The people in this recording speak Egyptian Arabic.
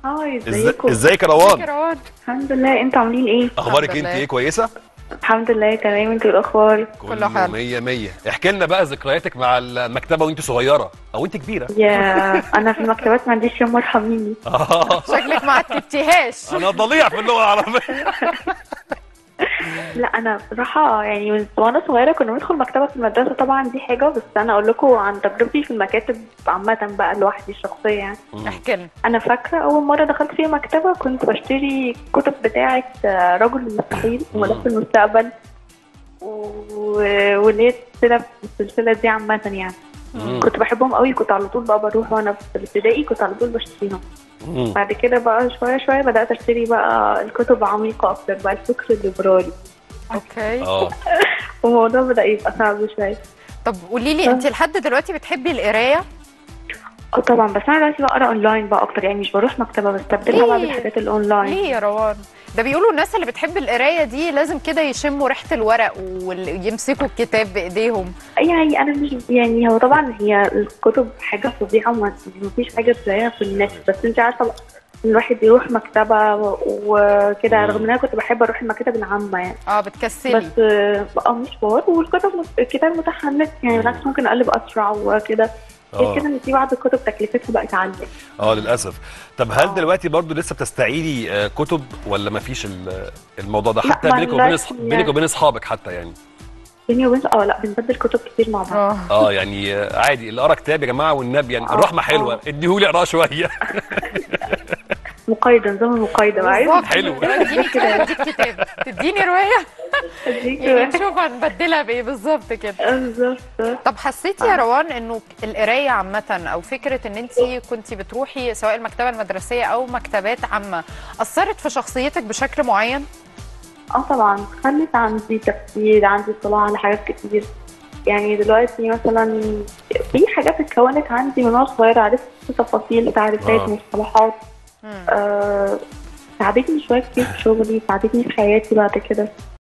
هاي إز- ازيكم ازيك يا روان روان الحمد لله انتوا عاملين ايه اخبارك الحمد انت لله. ايه كويسه الحمد لله تمام انتوا إيه الاخبار كله حلو. مية مية احكي لنا بقى ذكرياتك مع المكتبه وانت صغيره او انت كبيره يا انا في المكتبات ما عنديش يوم ارحميني آه، شكلك ما عتبتيهاش انا ضليع في اللغه العربيه لا انا بصراحه يعني من وانا صغيره كنا بندخل مكتبه في المدرسه طبعا دي حاجه بس انا اقول لكم عن تجربتي في المكاتب عامه بقى لوحدي الشخصيه يعني احكي لنا انا فاكره اول مره دخلت فيها مكتبه كنت بشتري كتب بتاعه آه، رجل المستحيل وملف المستقبل و- واللي هي السلسله السلسله دي عامه يعني مم. كنت بحبهم قوي كنت على طول بقى بروح وانا في الابتدائي كنت على طول بشتريهم مم. بعد كده بقى شويه شويه بدات اشتري بقى الكتب عميقه اكتر بقى الفكر الليبرالي اوكي اه والموضوع بدا يبقى صعب شويه طب قولي لي انت لحد دلوقتي بتحبي القرايه اه طبعا بس انا دلوقتي بقرا اونلاين بقى اكتر يعني مش بروح مكتبه بستبدلها بقى ليه؟ بالحاجات الاونلاين ليه يا روان ده بيقولوا الناس اللي بتحب القرايه دي لازم كده يشموا ريحه الورق ويمسكوا الكتاب بايديهم يعني انا مش يعني هو طبعا هي الكتب حاجه فظيعه وما فيش حاجه تلاقيها في النت بس انت عارفه بقى إن الواحد يروح مكتبه و- وكده مم. رغم ان انا كنت بحب اروح المكاتب العامه يعني اه بس بتكسلي آه، بقى مش حوار والكتب الكتاب متاح على النت يعني بالعكس ممكن اقلب اسرع وكده غير اه كده ان في بعض الكتب تكلفتها بقت عاليه اه للاسف طب هل آه. دلوقتي برضو لسه بتستعيدي آه، كتب ولا ما فيش الموضوع ده لا، حتى ما بينك وبين دلوقتي أصح- بينك وبين اصحابك حتى يعني بيني وبين اه لا بنبدل كتب كتير مع بعض اه اه يعني آه، عادي اللي قرا كتاب يا جماعه والنبي يعني آه، الرحمه حلوه آه. اديهولي اقراه شويه مقايضه نظام المقايضه بقى عايز بالظبط. حلو. اديني كده اديك كتاب تديني روايه اديك يعني نشوف هنبدلها بايه بالظبط كده بالظبط طب حسيتي يا روان انه القرايه عامه او فكره ان انت كنت بتروحي سواء المكتبه المدرسيه او مكتبات عامه اثرت في شخصيتك بشكل معين اه طبعا خلت عندي تفكير عندي اطلاع على حاجات كتير يعني دلوقتي مثلا في حاجات اتكونت عندي من وانا صغيره عرفت تفاصيل تعريفات آه. مصطلحات مم. آه ساعدتني شويه كتير في شغلي ساعدتني في حياتي بعد كده